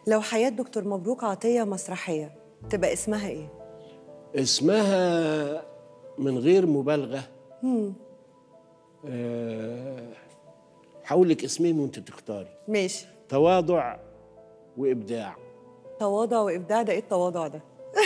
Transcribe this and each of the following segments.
لو حياة دكتور مبروك عطية مسرحية تبقى اسمها ايه؟ اسمها من غير مبالغه آه، هقول لك اسمين وانت تختاري ماشي تواضع وابداع تواضع وابداع ده ايه التواضع ده؟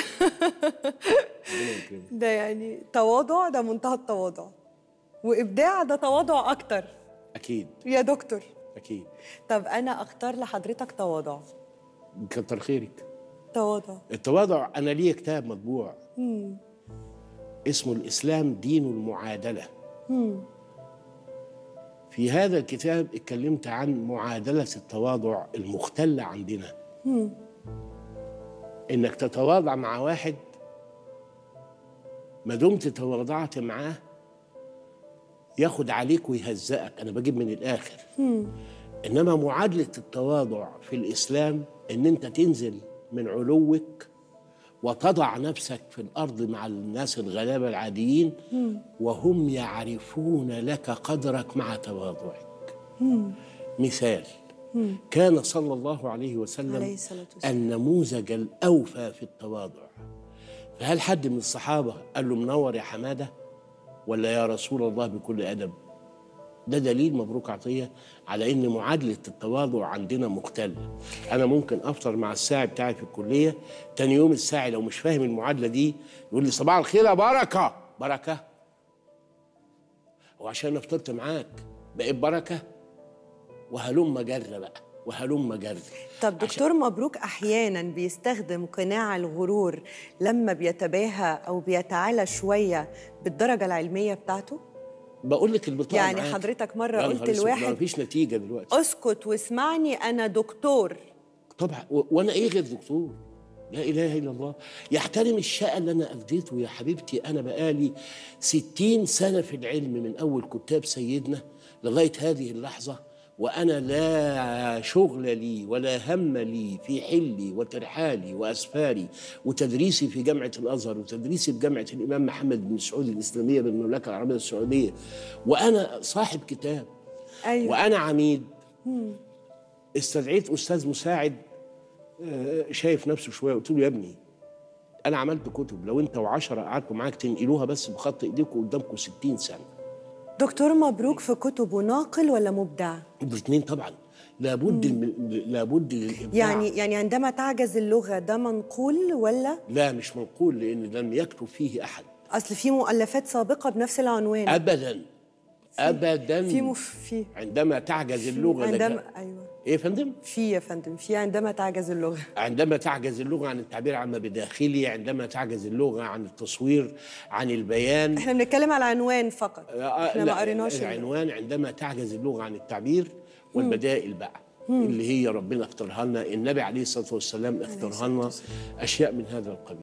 ربنا يكرمك. ده يعني تواضع ده منتهى التواضع وابداع ده تواضع اكتر اكيد يا دكتور اكيد طب انا اختار لحضرتك تواضع كتر خيرك تواضع التواضع انا ليا كتاب مطبوع اسمه الاسلام دين المعادله في هذا الكتاب اتكلمت عن معادله التواضع المختله عندنا انك تتواضع مع واحد ما دمت تواضعت معاه ياخد عليك ويهزئك انا بجيب من الاخر انما معادله التواضع في الاسلام ان انت تنزل من علوك وتضع نفسك في الارض مع الناس الغلابه العاديين وهم يعرفون لك قدرك مع تواضعك مثال كان صلى الله عليه وسلم عليه الصلاة والسلام. النموذج الاوفى في التواضع فهل حد من الصحابه قال له منور يا حماده ولا يا رسول الله بكل ادب ده دليل مبروك عطيه على ان معادله التواضع عندنا مختله انا ممكن افطر مع الساعي بتاعي في الكليه تاني يوم الساعي لو مش فاهم المعادله دي يقول لي صباح الخير يا بركه بركه وعشان أنا فطرت معاك بقيت بركه وهلم جر بقى وهلم جر طب دكتور مبروك احيانا بيستخدم قناع الغرور لما بيتباهى او بيتعالى شويه بالدرجه العلميه بتاعته بقول لك البطاقه يعني معاك. حضرتك مرة يا قلت نهار أسود، لواحد- ما فيش نتيجه دلوقتي اسكت واسمعني انا دكتور طبعا و- وانا ايه غير دكتور لا اله الا الله يحترم الشقه اللي انا اديته يا حبيبتي انا بقالي ستين سنه في العلم من اول كتاب سيدنا لغايه هذه اللحظه وانا لا شغل لي ولا هم لي في حلي وترحالي واسفاري وتدريسي في جامعه الازهر وتدريسي في جامعه الامام محمد بن سعود الاسلاميه بالمملكه العربيه السعوديه وانا صاحب كتاب ايوه وانا عميد استدعيت استاذ مساعد آه، شايف نفسه شويه قلت له يا ابني انا عملت كتب لو انت وعشرة قعدتوا معاك تنقلوها بس بخط ايديكم قدامكم 60 سنه دكتور مبروك في كتبه ناقل ولا مبدع الاثنين طبعا لابد الم... لابد للابداع يعني يعني عندما تعجز اللغه ده منقول ولا لا مش منقول لان لم يكتب فيه احد اصل في مؤلفات سابقه بنفس العنوان ابدا ابدا في مف... في عندما تعجز اللغه لك- عندما ايوه ايه يا فندم في يا فندم في عندما تعجز اللغه عندما تعجز اللغة عن التعبير عما بداخلي عندما تعجز اللغة عن التصوير عن البيان احنا بنتكلم على عنوان فقط احنا لا، ما قريناش ال- العنوان عندما تعجز اللغة عن التعبير والبدائل بقى اللي هي ربنا اختارها لنا النبي عليه الصلاة والسلام اختارها لنا أشياء من هذا القبيل